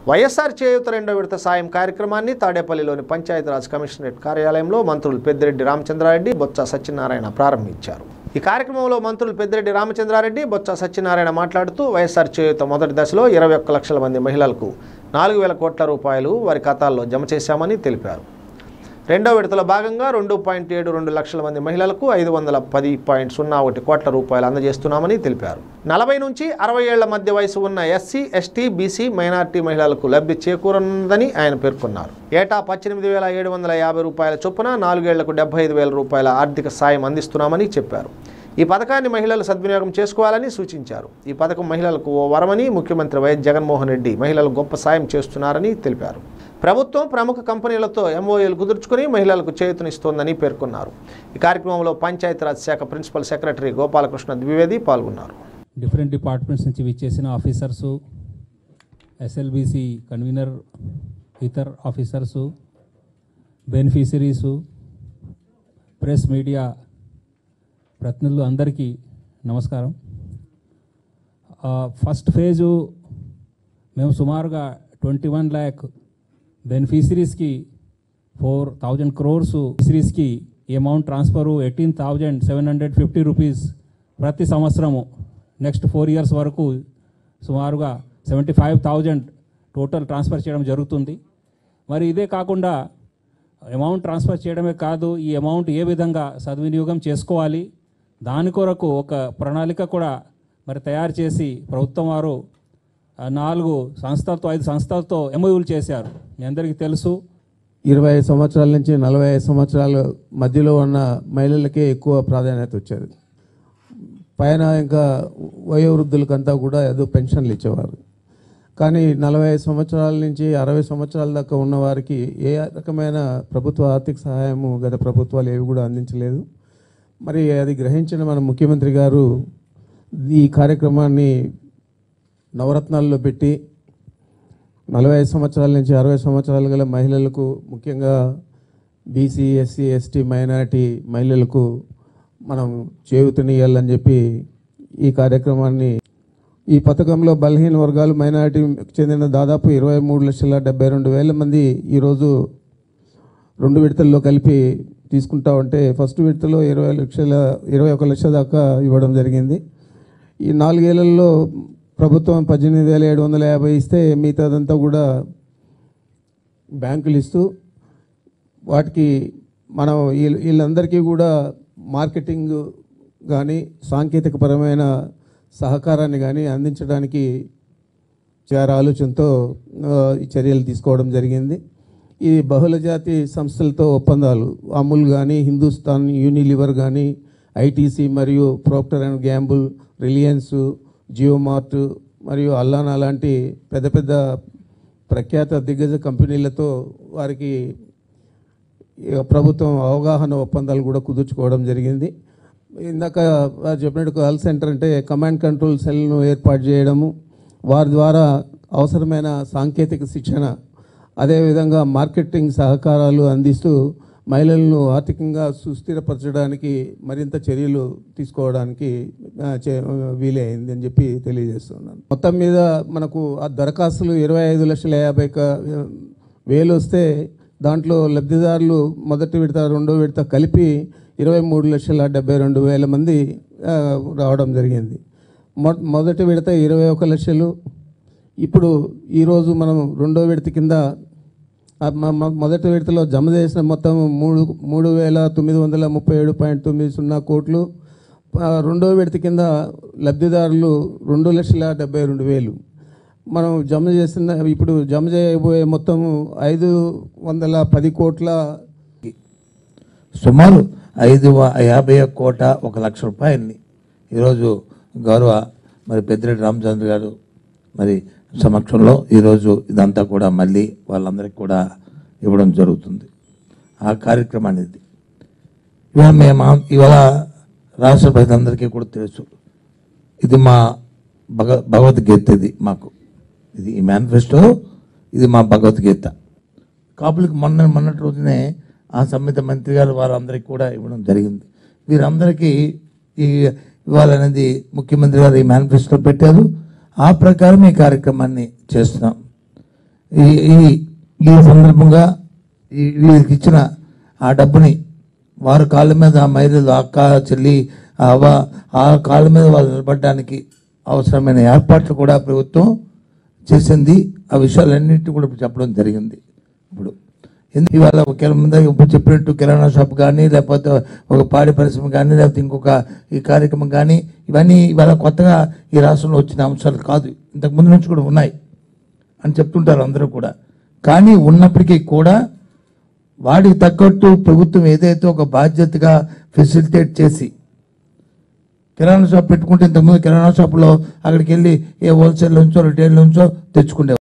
వైఎస్ఆర్ చేయూత రెండో విడత సాయం కార్యక్రమాన్ని తాడేపల్లిలోని పంచాయతీరాజ్ కమిషనరేట్ కార్యాలయంలో మంత్రులు పెద్దిరెడ్డి రామచంద్రారెడ్డి బొత్స సత్యనారాయణ ప్రారంభించారు ఈ కార్యక్రమంలో మంత్రులు పెద్దిరెడ్డి రామచంద్రారెడ్డి బొత్స సత్యనారాయణ మాట్లాడుతూ వైఎస్ఆర్ చేయూత మొదటి దశలో ఇరవై ఒక్క లక్షల మంది మహిళలకు నాలుగు వేల కోట్ల రూపాయలు వారి ఖాతాల్లో జమ చేశామని తెలిపారు రెండో విడతలో భాగంగా రెండు పాయింట్ ఏడు రెండు లక్షల మంది మహిళలకు ఐదు వందల పది పాయింట్ సున్నా ఒకటి కోట్ల రూపాయలు అందజేస్తున్నామని తెలిపారు నలభై నుంచి అరవై ఏళ్ల మధ్య వయసు ఉన్న ఎస్సీ ఎస్టీ బీసీ మైనార్టీ మహిళలకు లబ్ధి చేకూరనుందని ఆయన పేర్కొన్నారు ఏటా పద్దెనిమిది వేల ఏడు వందల యాభై రూపాయల చొప్పున నాలుగేళ్లకు డెబ్బై ఐదు వేల రూపాయల ఆర్థిక సాయం అందిస్తున్నామని చెప్పారు ఈ పథకాన్ని మహిళలు సద్వినియోగం చేసుకోవాలని సూచించారు ఈ పథకం మహిళలకు ఓ వరమని ముఖ్యమంత్రి వైఎస్ జగన్మోహన్ రెడ్డి మహిళలు గొప్ప సాయం చేస్తున్నారని తెలిపారు ప్రభుత్వం ప్రముఖ కంపెనీలతో ఎంఓఏలు కుదుర్చుకుని మహిళలకు చేయూతనిస్తోందని పేర్కొన్నారు ఈ కార్యక్రమంలో పంచాయతీరాజ్ శాఖ ప్రిన్సిపల్ సెక్రటరీ గోపాలకృష్ణ ద్వివేది పాల్గొన్నారు డిఫరెంట్ డిపార్ట్మెంట్స్ నుంచి విచ్చేసిన ఆఫీసర్సు ఎస్ఎల్బిసి కన్వీనర్ ఇతర ఆఫీసర్సు బెనిఫిషరీసు ప్రెస్ మీడియా ప్రతినిధులు అందరికీ నమస్కారం ఆ, ఫస్ట్ ఫేజు మేము సుమారుగా ట్వంటీ వన్ ల్యాక్ బెనిఫిషరీస్కి ఫోర్ థౌజండ్ క్రోర్స్ ఫిషరీస్కి ఈ amount transfer eighteen thousand seven hundred fifty rupees ప్రతి సంవత్సరము నెక్స్ట్ ఫోర్ ఇయర్స్ వరకు సుమారుగా seventy five thousand total transfer చేయడం జరుగుతుంది మరి ఇదే కాకుండా అమౌంట్ ట్రాన్స్ఫర్ చేయడమే కాదు ఈ అమౌంట్ ఏ విధంగా సద్వినియోగం చేసుకోవాలి దాని కొరకు ఒక ప్రణాళిక కూడా మరి తయారు చేసి ప్రభుత్వం వారు ఆ, నాలుగు సంస్థలతో ఐదు సంస్థలతో ఎంఓయూలు చేశారు మీ అందరికీ తెలుసు ఇరవై ఐదు సంవత్సరాల నుంచి నలభై ఐదు సంవత్సరాల మధ్యలో ఉన్న మహిళలకే ఎక్కువ ప్రాధాన్యత వచ్చేది పైన ఇంకా వయోవృద్ధులకంతా కూడా ఏదో పెన్షన్లు ఇచ్చేవారు కానీ నలభై ఐదు సంవత్సరాల నుంచి అరవై సంవత్సరాల దాకా ఉన్న వారికి ఏ రకమైన ప్రభుత్వ ఆర్థిక సహాయము గత ప్రభుత్వాలు ఏవి కూడా అందించలేదు మరి అది గ్రహించిన మన ముఖ్యమంత్రి గారు ఈ కార్యక్రమాన్ని నవరత్నాల్లో పెట్టి నలభై ఐదు సంవత్సరాల నుంచి అరవై సంవత్సరాలు గల మహిళలకు ముఖ్యంగా బీసీ ఎస్సీ ఎస్టీ మైనారిటీ మహిళలకు మనం చేయూతనియాలని చెప్పి ఈ కార్యక్రమాన్ని ఈ పథకంలో బలహీన వర్గాలు మైనారిటీకి చెందిన దాదాపు ఇరవై మూడు లక్షల డెబ్బై రెండు వేల మంది ఈరోజు రెండు విడతల్లో కలిపి తీసుకుంటా ఉంటే ఫస్ట్ విడతలో ఇరవై లక్షల ఇరవై ఒక లక్ష దాకా ఇవ్వడం జరిగింది ఈ నాలుగేళ్లలో ప్రభుత్వం పద్దెనిమిది వేల ఏడు వందల యాభై ఇస్తే మిగతాదంతా కూడా బ్యాంకులు ఇస్తూ వాటికి మనం వీళ్ళ- వీళ్ళందరికీ కూడా మార్కెటింగ్ కానీ సాంకేతికపరమైన సహకారాన్ని కానీ అందించడానికి చార ఆలోచనతో ఆ, ఈ చర్యలు తీసుకోవడం జరిగింది ఈ బహుళజాతి సంస్థలతో ఒప్పందాలు అమూల్ కానీ హిందుస్థాన్ యూనిలివర్ కానీ ఐటీసీ మరియు Procter and Gamble Reliance Jio Mart మరియు అల్లానా లాంటి పెద్ద పెద్ద ప్రఖ్యాత దిగ్గజ కంపెనీలతో వారికి ఇక ప్రభుత్వం అవగాహన ఒప్పందాలు కూడా కుదుర్చుకోవడం జరిగింది ఇందాక వారు చెప్పినట్టు కాల్ సెంటర్ అంటే కమాండ్ కంట్రోల్ సెల్ను ఏర్పాటు చేయడము వారి ద్వారా అవసరమైన సాంకేతిక శిక్షణ అదేవిధంగా మార్కెటింగ్ సహకారాలు అందిస్తూ మహిళలను ఆర్థికంగా సుస్థిరపరచడానికి మరింత చర్యలు తీసుకోవడానికి ఆ, చే- వీలే అయింది అని చెప్పి తెలియజేస్తున్నాను మొత్తం మీద మనకు ఆ దరఖాస్తులు ఇరవై ఐదు లక్షల యాభై క- వేలు వస్తే దాంట్లో లబ్ధిదారులు మొదటి విడత రెండో విడత కలిపి ఇరవై మూడు లక్షల డెబ్బై రెండు వేల మంది ఆ, రావడం జరిగింది మొ మొదటి విడత ఇరవై ఒక లక్షలు ఇప్పుడు ఈరోజు మనం రెండో విడత కింద ఆ మ- మ- మొదటి విడతలో జమ చేసిన మొత్తం మూడు మూడు వేల తొమ్మిది వందల ముప్పై ఏడు పాయింట్ తొమ్మిది సున్నా కోట్లు ఆ, రెండో విడత కింద లబ్ధిదారులు రెండు లక్షల డెబ్బై రెండు వేలు మనం జమ చేసిన ఇప్పుడు జమ చేయబోయే మొత్తం ఐదు వందల పది కోట్ల సుమారు ఐదు వ- యాభై ఒక్క కోట ఒక లక్ష రూపాయలని ఈరోజు గౌరవ మరి పెద్దిరెడ్డి రామచంద్ర గారు మరి సమక్షంలో ఈరోజు ఇదంతా కూడా మళ్ళీ వాళ్ళందరికీ కూడా ఇవ్వడం జరుగుతుంది ఆ కార్యక్రమాన్ని ఇది ఇవాళ మేము ఇవాళ రాష్ట్ర ప్రజలందరికీ కూడా తెలుసు ఇది మా భగ భగవద్గీత ఇది మాకు ఇది ఈ మేనిఫెస్టో ఇది మా భగవద్గీత కాపులకు మొన్న మొన్నటి రోజునే ఆ సంబంధిత మంత్రి గారు వారందరికీ కూడా ఇవ్వడం జరిగింది వీరందరికీ ఈ ఇవ్వాలనేది ముఖ్యమంత్రి గారు ఈ మేనిఫెస్టో పెట్టారు ఆ ప్రకారం ఈ కార్యక్రమాన్ని చేస్తున్నాం ఈ ఈ- ఈ సందర్భంగా ఈ- వీరికి ఇచ్చిన ఆ డబ్బుని వారి కాళ్ళ మీద ఆ మహిళలు అక్క చెల్లి ఆ అవ్వ ఆ కాళ్ళ మీద వాళ్ళు నిలబడడానికి అవసరమైన ఏర్పాట్లు కూడా ప్రభుత్వం చేసింది ఆ విషయాలన్నింటినీ కూడా ఇప్పుడు చెప్పడం జరిగింది ఇప్పుడు ఎందు- ఇవాళ ఒక మంది ఇప్పుడు చెప్పినట్టు కిరాణా షాప్ కానీ లేకపోతే ఒక పాడి పరిశ్రమ కానీ లేకపోతే ఇంకొక ఈ కార్యక్రమం కానీ ఇవన్నీ ఇవాళ కొత్తగా ఈ రాష్ట్రంలో వచ్చిన అంశాలు కాదు ఇంతకు ముందు నుంచి కూడా ఉన్నాయి అని చెప్తుంటారు అందరూ కూడా కానీ ఉన్నప్పటికీ కూడా వాడికి తగ్గట్టు ప్రభుత్వం ఏదైతే ఒక బాధ్యతగా ఫెసిలిటేట్ చేసి కిరాణా షాప్ పెట్టుకుంటే ఇంతకుముందు కిరాణా షాప్లో అక్కడికి వెళ్ళి ఏ హోల్సేల్ నుంచో రిటైల్ నుంచో తెచ్చుకునే